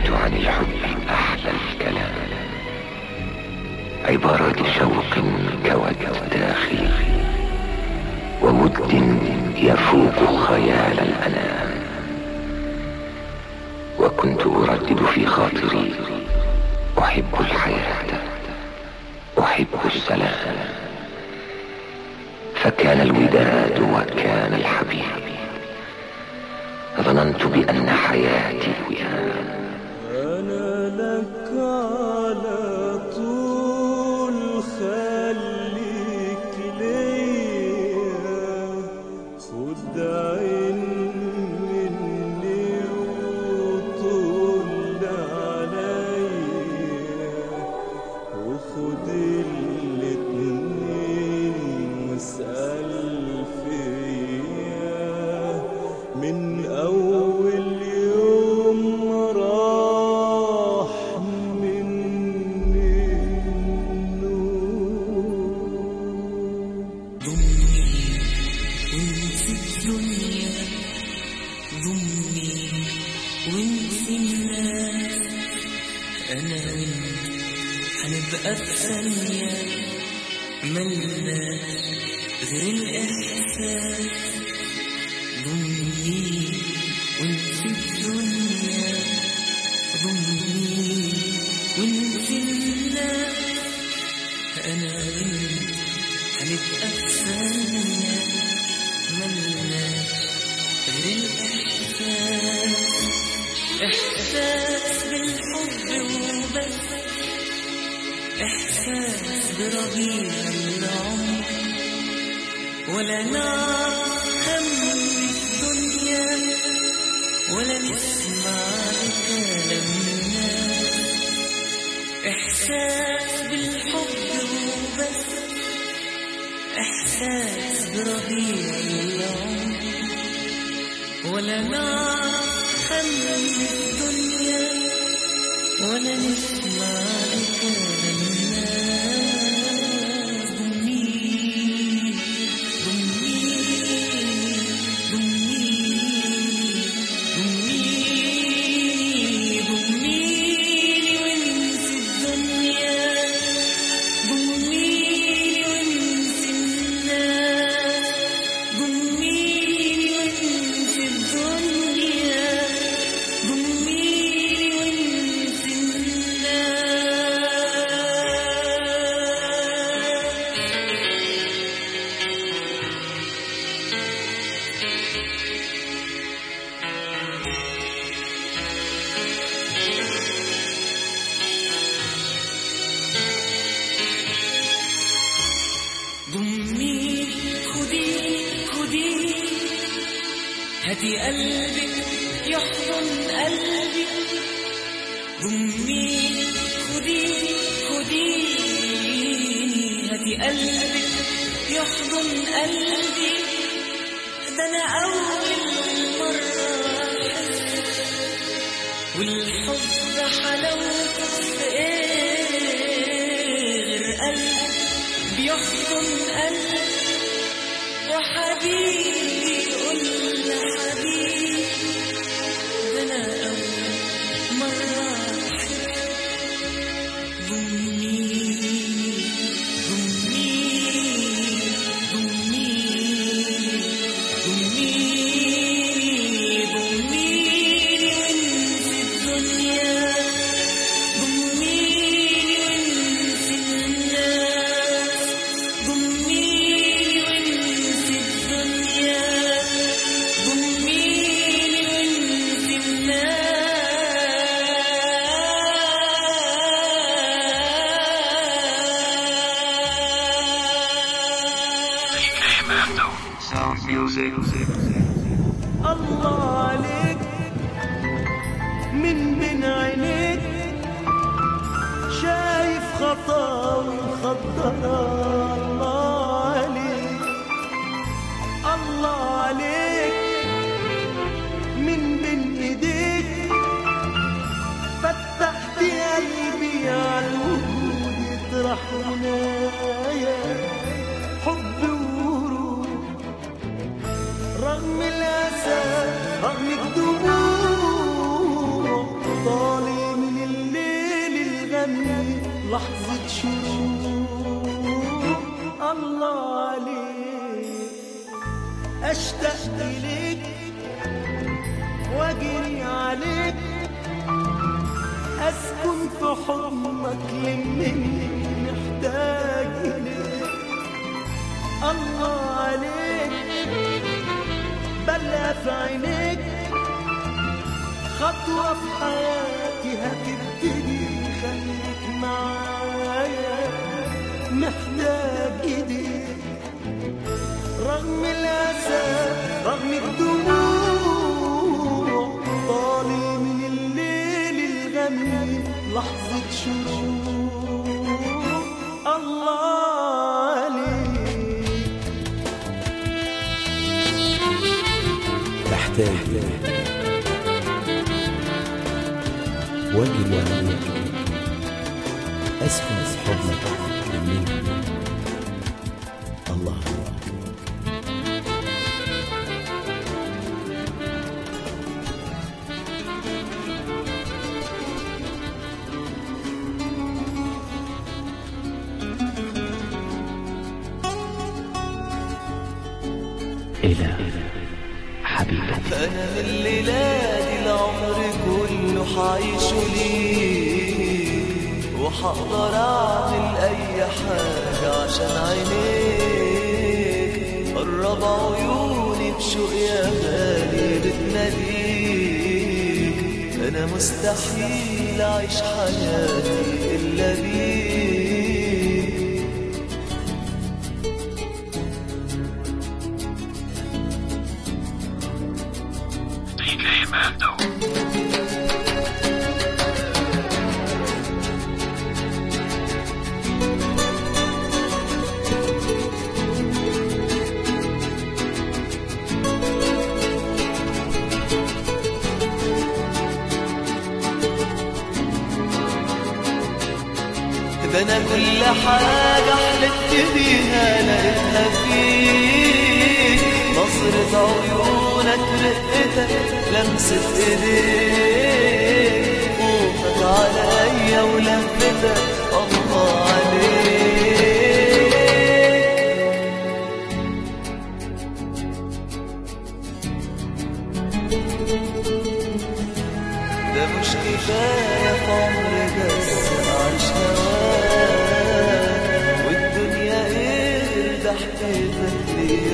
كتبت عن الحب أحلى الكلام عبارات شوق كوت داخلي وود يفوق خيال الأنام وكنت أردد في خاطري أحب الحياة أحب السلام فكان الوداد وكان الحبيب ظننت بأن حياتي وئام أنا لك على طول خليك ليا خد عين مني وطول عليا وخد الاتنين واسأل فيا من أول يوم راح مني النور ضمني وانت الدنيا ضمني وانت الناس انا وانت هنبقى في ثانية ملناش غير الاحساس ضمني وانت الدنيا ضمني وانت الناس انا وانت هنبقى في ثانية ملناش غير الإحساس إحساس بالحب وبس إحساس بربيع العمر ولا نار هم الدنيا ولا نسمع لكلام الناس إحساس بالحب وبس إحساس بربيع العمر ولا نار هم الدنيا ولا نسمع لكلام الناس ضمني ضمني ضمني ضمني ضمني وانسي الدنيا ضميني وانسي الناس ضميني وانسي الدنيا ضميني وانسي الناس ضمي خدي خدي هاتي قلبك يحضن قلبي ضمي خدي خدي هاتي قلبك يحضن قلبي ده انا اول مرة احس والحب حلاوته في ايه غير قلب بيحضن قلب وحبيبي يقول لحبيبي ده انا اول مرة احب ضمني ضمني ضمني ضمني ضمني وانسي الدنيا ضمني وانسي الناس ضمني وانسي الدنيا ضمني وانسي الله عليك من بين عينيك شايف خطاوي مخضرة الله عليك الله عليك من بين ايديك فتحت قلبي على الوجود يطرح عنايا حب وروح رغم الأسى رغم الدموع طالي شروق الله عليك اشتاق اليك واجري عليك اسكن في حضنك لمني محتاج اليك الله عليك بلا في عينيك خطوة في حياتي هتبتدي خليك معايا محتاج ايديك رغم الأسى رغم الدموع طالع من الليل الغميم لحظة شروق الله عليك محتاج واجري عليك اسكن في حضنك مني الله إلى حبيبتي أنا من ليلادي العمر كله حعيشه ليك وحقدر أعمل أي حاجة عشان عينيك قرب عيوني بشوق يا غالي بتناديك أنا مستحيل أعيش حياتي إلا بيك ده انا كل حاجة حلمت بيها لقيتها فيك نظرة عيونك رقتك لمسة ايديك خوفك عليا ولفتك الله عليك ده مش كفاية في عمري بس أعيش هواك والدنيا إيه ضحكتك ليا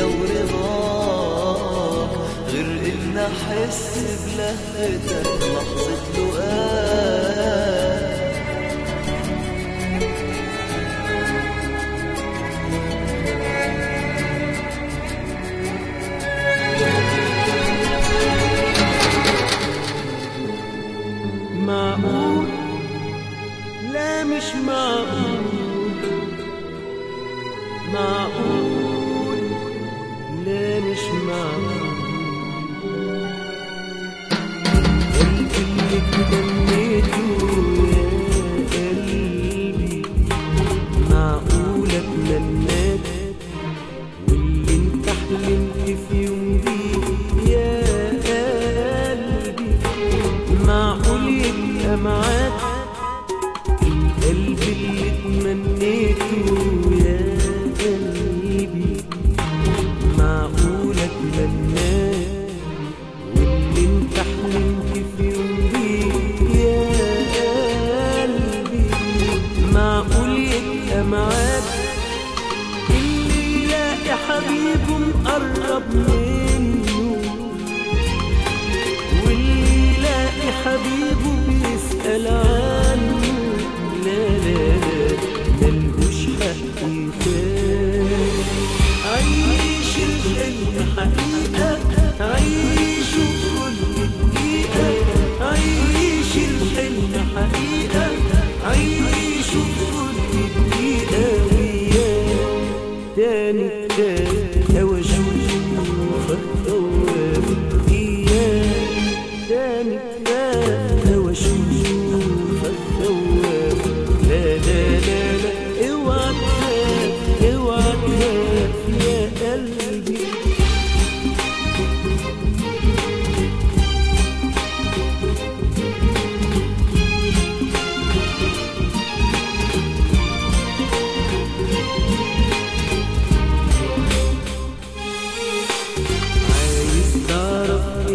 ورضاك غير إن أحس بلهفتك لحظة لقاك معقول لا مش معقول معقول لا مش معقول قلبي اللي تمنيته يا قلبي معقول اتمناك واللي انت حلمت في يوم بيه يا قلبي معقول يبقى معاك القلب اللي تمنيته يا قلبي معقول اتمناك واللي انت حلمت في يوم بيه يا قلبي معقول يبقى معاك اللي يلاقي حبيبه مقرب منه واللي يلاقي حبيبه بيسأل عنه لا لا لا ملهوش حق تاني عيش الحلم حقيقة عيشه كل دقيقة عيش الحلم حقيقة عيشه كل دقيقة وياه تاني تاني أو أشوفك أوام إياه تاني تاني أو أشوفك أوام لا لا لا لا اوعى تخاف اوعى تخاف يا قلبي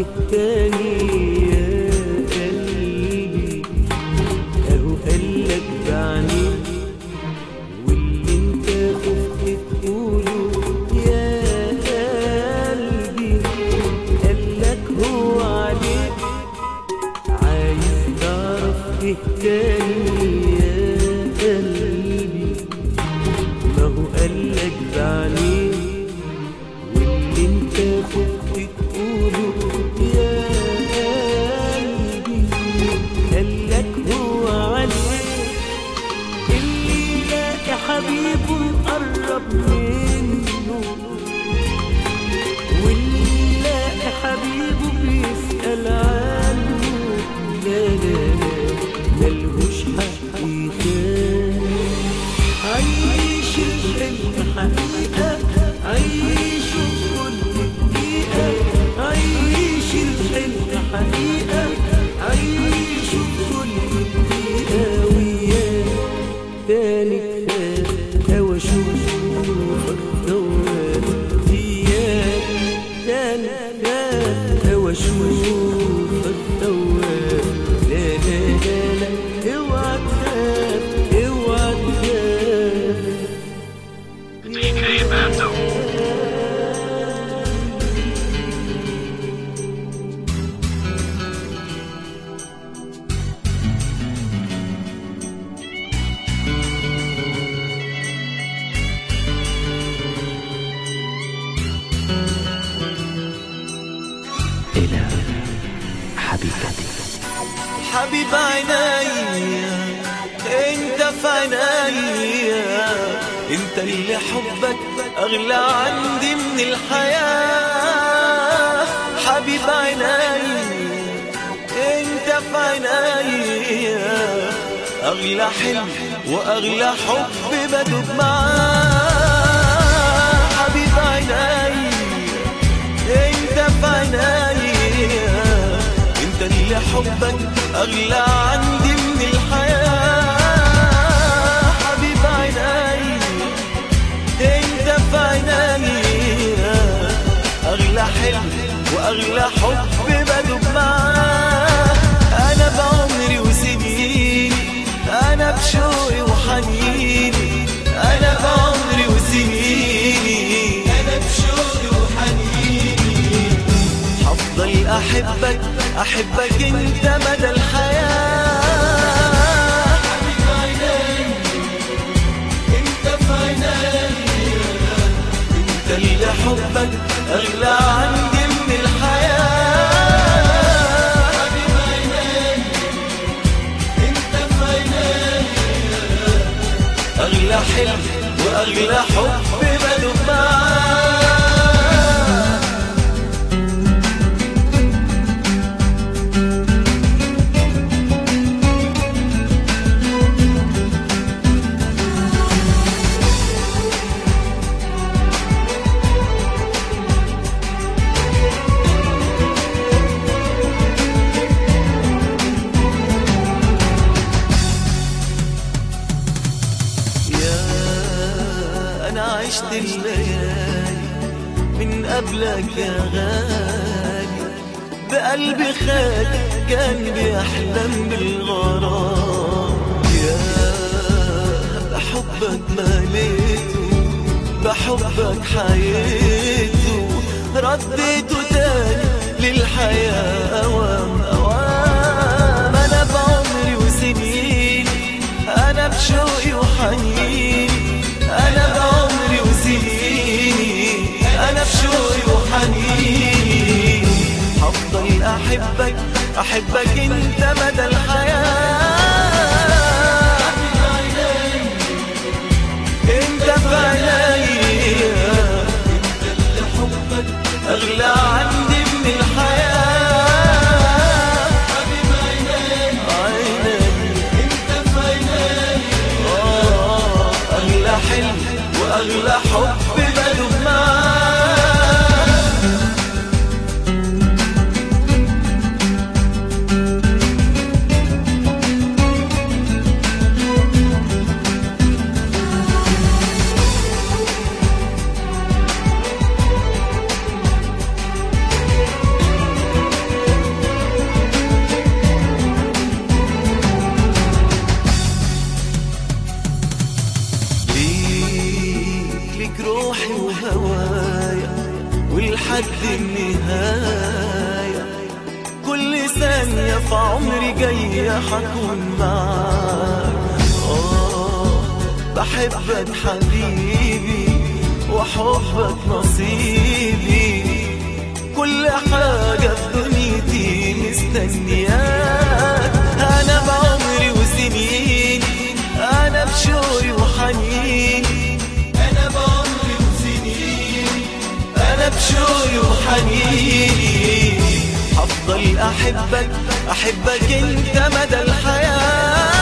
ايه تاني يا قلبي اهو قالك بعينيه واللي انت خفت تقوله يا قلبي قالك هو عليك عايز تعرف ايه تاني يا قلبي ما هو قالك بعينيه واللي انت خفت تقوله يا قلبي قالك هو عليك اللي يلاقي حبيبه مقرب منه واللي يلاقي حبيبه بيسأل عنه لا لا لا ملهوش حق يخاف عيش الحلم حقيقة عيشه كل دقيقة عيش الحلم حقيقة عيشه كل دقيقة وياه تاني كفاية هوا اشوفك دوام اياك تاني كفاية هوا اشوفك دوام لا لا لا لا اوعى تخاف اوعى تخاف إلى حبيبتي حبيب عينيا انت في عينيا انت اللي حبك اغلى عندي من الحياة حبيب عينيا انت في عينيا اغلى حلم واغلى حب بدوب معاه حبيب عينيا انت في عينيا انت اللي حبك اغلى عندي من الحياة حبيب عينيا انت في عينيا اغلى حلم واغلى حب بدوب معاه انا بعمري وسنيني انا بشوقي وحنيني انا بعمري وسنيني انا بشوقي وحنيني هفضل احبك احبك انت مدى الحياه حبيب عيني انت في عيني انت اللي حبك اغلى عندي من الحياه حبيب عيني انت في عيني اغلى حلم واغلى حب بدوب معاه يا أنا عشت الليالي من قبلك يا غالي بقلبي خالي كان بيحلم بالغرام يا بحبك مليته بحبك حياته رديته تاني للحياة أوام أوام أنا بعمري وسنيني أنا بشوقي وحنيني أنا بعمري وسنيني أنا بشوقي وحنيني هفضل أحبك أحبك أنت مدى الحياة أنت في عينيا أنت اللي حبك أغلى عندي من الحياة حبيب عيني عيني أنت في عيني آه أغلى حلم وأغلى حب بدوب معاه لحد النهاية كل ثانية في عمري جاية حكون معاك آه بحبك حبيبي وحبك نصيبي كل حاجة في دنيتي مستنياك أنا بعمري وسنين أنا بشوقي وحنين أنا بعمري وسنين أنا بشوقي وحنين هفضل أحبك أحبك أنت مدى الحياة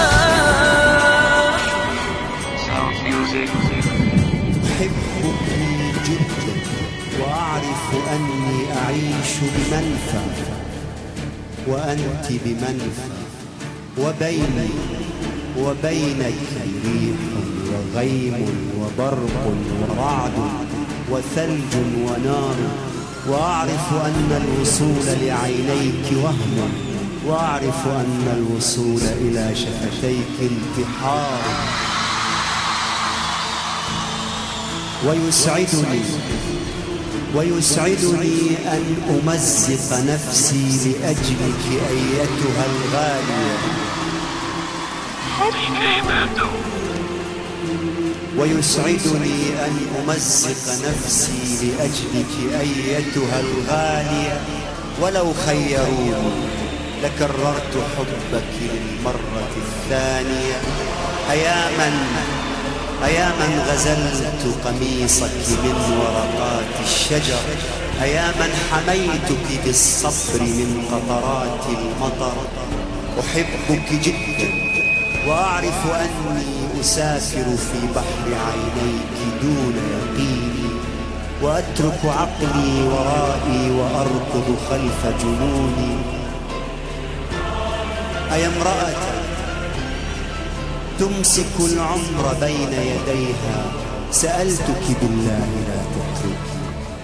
أحبك جدا وأعرف أني أعيش بمنفى وأنت بمنفى وبيني وبينك ريح وغيم وبرق ورعد وثلج ونار وأعرف أن الوصول لعينيك وهم وأعرف أن الوصول إلى شفتيك انتحار ويسعدني ويسعدني أن أمزق نفسي لأجلك أيتها الغالية ويسعدني أن أمزق نفسي لأجلك أيتها الغالية ولو خيروني لكررت حبك للمرة الثانية أياما أياما غزلت قميصك من ورقات الشجر أياما حميتك بالصبر من قطرات المطر أحبك جدا وأعرف أني أسافر في بحر عينيك دون يقيني وأترك عقلي ورائي وأركض خلف جنوني أي امرأة تمسك العمر بين يديها سألتك بالله لا تتركي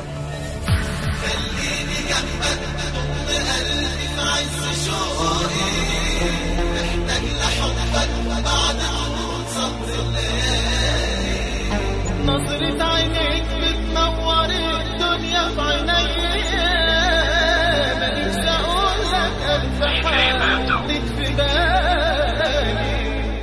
نظرة عينيك بتنور الدنيا في عينيا ماليش اقول لك الف حاجة ليك في بالي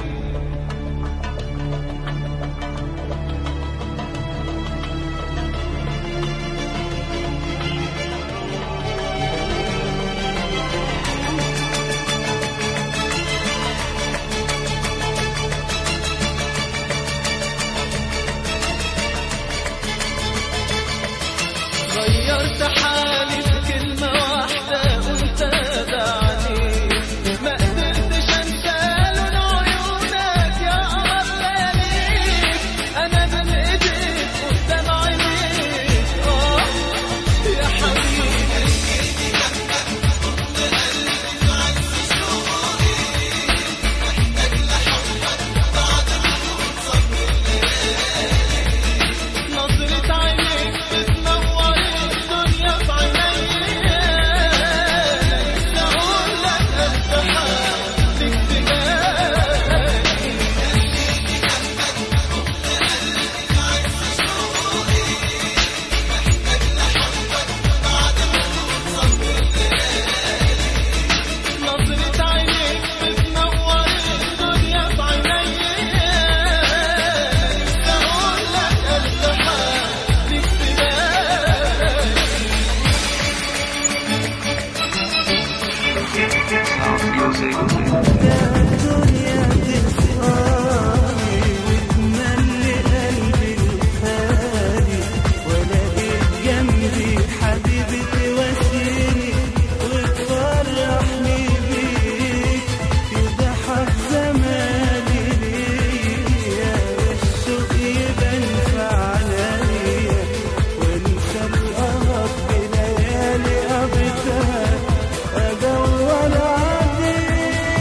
غيرت حالي بكلمة واحدة وانت دعني ما قدرتش انسى لون عيونك يا قمر لياليك انا بين ايديك قدام عينيك اه يا حبيبي نظرة عينيك بتنور الدنيا في عينيا لسه اقول لك الف حاجة ليك في بالي نظرة عينيك بتنور الدنيا في عينيا لسه اقول لك الف حاجة ليك في بالي الدنيا تسقاني وتملي قلبي الخالي والاقيك جنبي حبيبي تواسيني وتفرحني بيك يضحك زماني ليا والشوق يبان في عينيا وانسى القهر بليالي قضيتها ادور عليك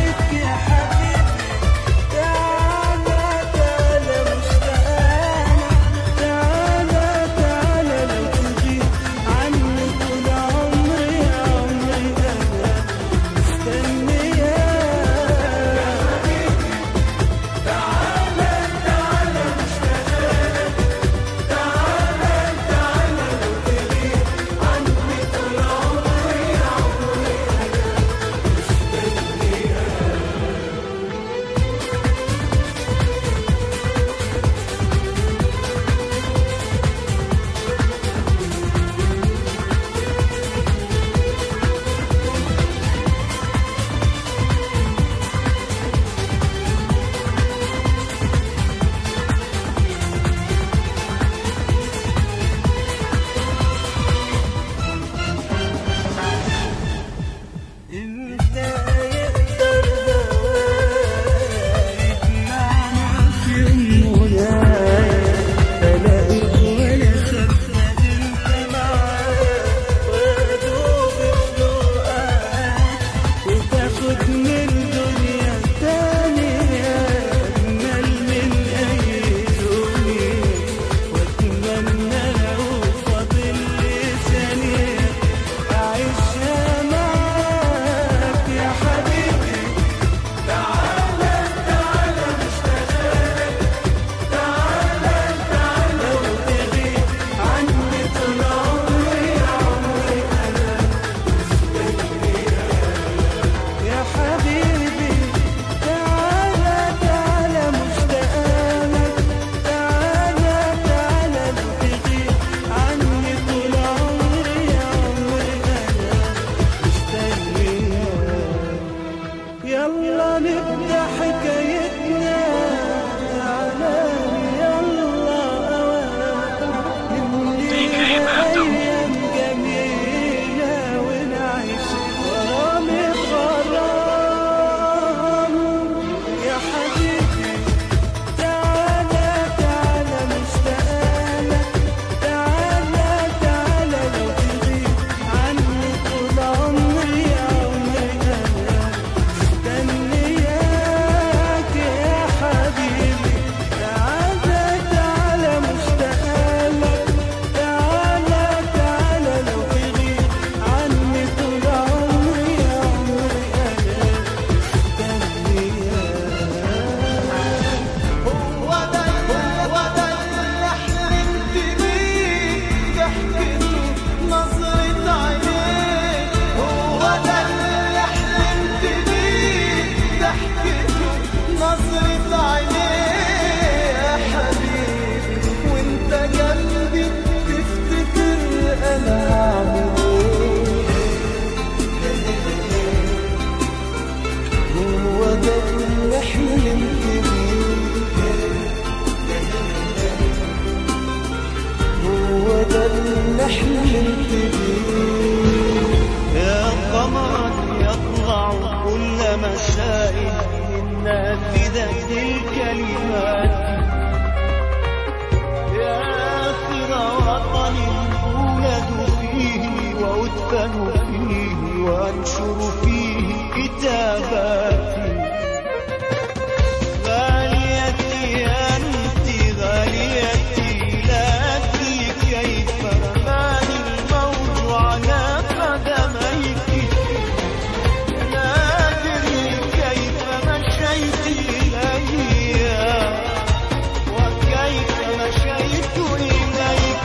وأدفن فيه وأنشر فيه كتاباتي غاليتي أنت غاليتي لكن كيف رماني الموج على قدميك لا أدري كيف مشيت إليها وكيف مشيت إليك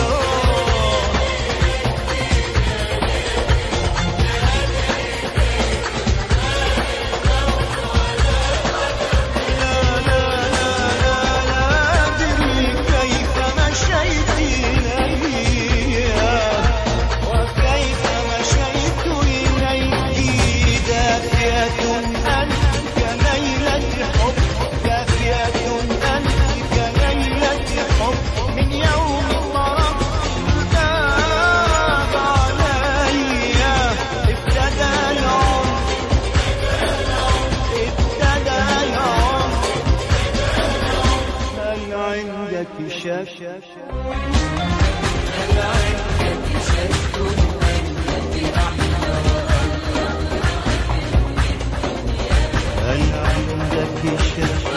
لا أدري كيف مشيت إليها وكيف مشيت إليك دافية أنت كليلة حب دافية أنت كليلة حب من يوم طرقت الباب علي ابتدى العمر ابتدى العمر هل عندك شك هل عندك شك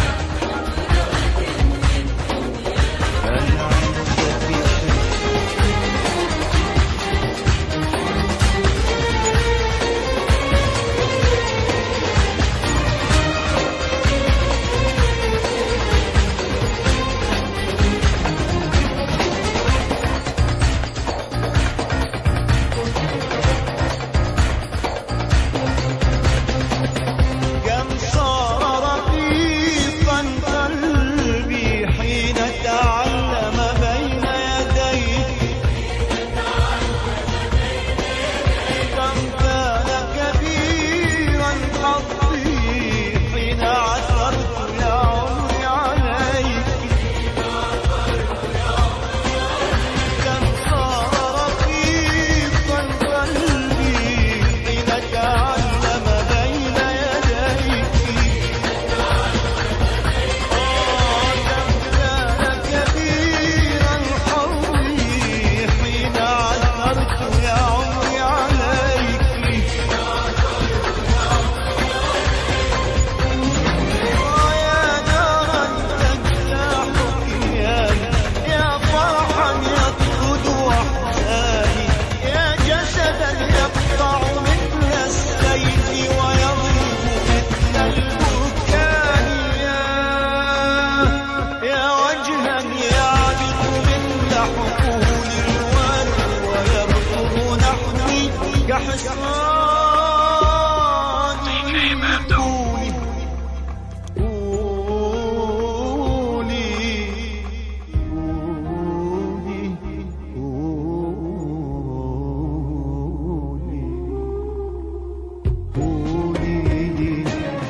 هل عندك شك كم صار رقيقا قلبي حين تعلم بين يديك كم كان كبيرا حظي حين عثرت يا عمري عليك كم صار رقيقا قلبي حين تعلم بين يديك كان كبيرا حظي حين عثرت يا عمري عليك ويا نارا تجتاح كياني يا فرحا يطرد وحداني يا جسدا يقطع مثل السيف ويضرب مثل البركان يا يا وجها يعبق من حقول الورد ويرفض نحوي كحصان قولي قولي قولي قولي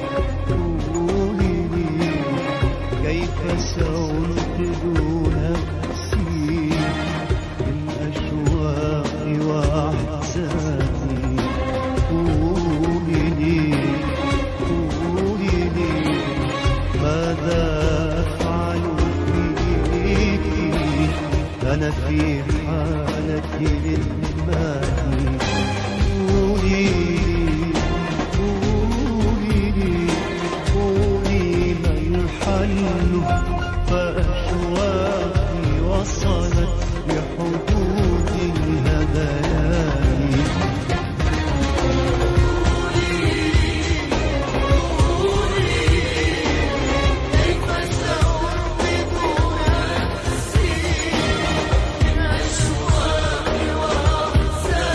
قولي كيف سأنقذ نفسي من أشواقي وأحزاني قولي لي قولي لي ماذا أفعل فيك أنا في حالة إدمان قولي لي قولي لي قولي ما الحل فأشواقي وصلت بحدود الهذيان كيف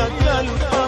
رؤية الفرح